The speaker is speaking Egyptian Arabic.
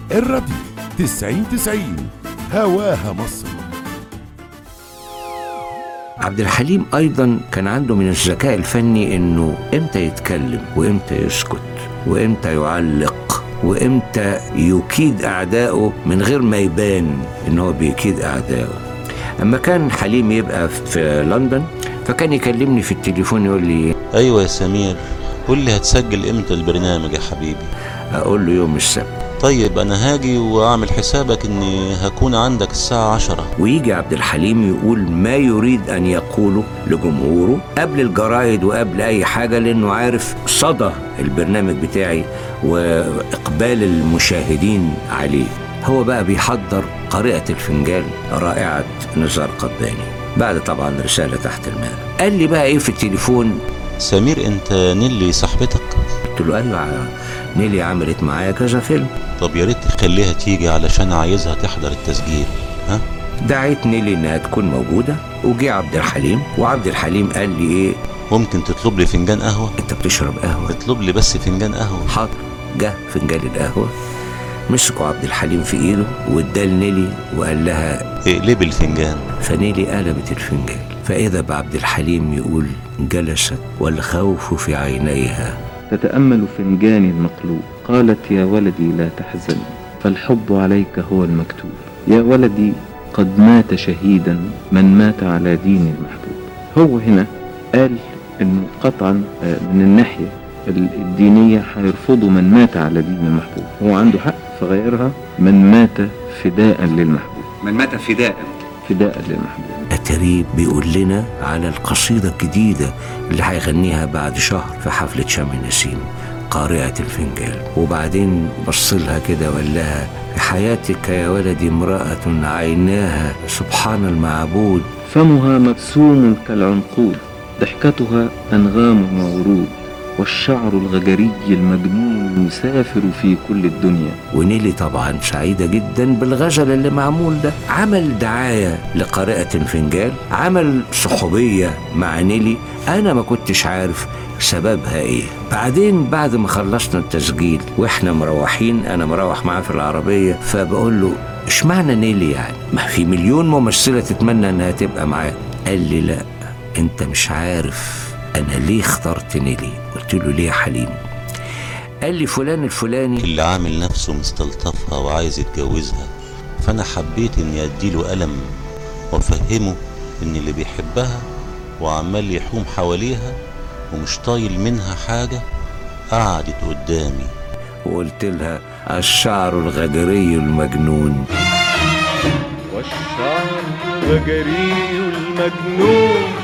الراديو 90 90 هواها مصر عبد الحليم ايضا كان عنده من الذكاء الفني انه امتى يتكلم وامتى يسكت وامتى يعلق وامتى يكيد اعدائه من غير ما يبان ان هو بيكيد اعدائه اما كان حليم يبقى في لندن فكان يكلمني في التليفون يقول لي ايوه يا سمير قول لي هتسجل امتى البرنامج يا حبيبي اقول له يوم السبت طيب انا هاجي واعمل حسابك اني هكون عندك الساعة عشرة ويجي عبد الحليم يقول ما يريد ان يقوله لجمهوره قبل الجرايد وقبل اي حاجه لانه عارف صدى البرنامج بتاعي واقبال المشاهدين عليه هو بقى بيحضر قارئة الفنجان رائعة نزار قباني بعد طبعا رسالة تحت الماء قال لي بقى ايه في التليفون سمير انت نيلي صاحبتك قلت له ايوه نيلي عملت معايا كذا فيلم طب يا ريت تخليها تيجي علشان عايزها تحضر التسجيل ها دعيت نيلي انها تكون موجودة وجي عبد الحليم وعبد الحليم قال لي ايه ممكن تطلب لي فنجان قهوة انت بتشرب قهوة اطلب لي بس فنجان قهوة حاضر جه فنجان القهوة مسكوا عبد الحليم في ايده واداه لنيلي وقال لها اقلبي الفنجان فنيلي قلبت الفنجان فإذا بعبد الحليم يقول جلست والخوف في عينيها تتأمل فنجاني المقلوب قالت يا ولدي لا تحزن فالحب عليك هو المكتوب يا ولدي قد مات شهيدا من مات على دين المحبوب هو هنا قال انه قطعا آه، من الناحية ال- الدينية هيرفضوا من مات على دين المحبوب هو عنده حق فغيرها من مات فداء للمحبوب من مات فداء فداء للمحبوب أتريب بيقول لنا على القصيدة الجديدة اللي هيغنيها بعد شهر في حفلة شم النسيم قارئة الفنجان وبعدين بص لها كده وقال لها في حياتك يا ولدي امرأة عيناها سبحان المعبود فمها مبسوم كالعنقود ضحكتها أنغام وورود والشعر الغجري المجنون يسافر في كل الدنيا ونيلي طبعا سعيدة جدا بالغزل اللي معمول ده عمل دعاية لقارئة الفنجان عمل صحوبية مع نيلي أنا ما كنتش عارف سببها ايه بعدين بعد ما خلصنا التسجيل واحنا مروحين انا مروح معاه في العربية فبقول له اشمعنى نيلي يعني ما في مليون ممثلة تتمنى انها تبقى معاه قال لي لا انت مش عارف انا ليه اخترت نيلي قلت له ليه يا حليم قال لي فلان الفلاني اللي عامل نفسه مستلطفها وعايز يتجوزها فانا حبيت اني اديله قلم وافهمه ان اللي بيحبها وعمال يحوم حواليها ومش طايل منها حاجة قعدت قدامي وقلت لها الشعر الغجري المجنون والشعر الغجري المجنون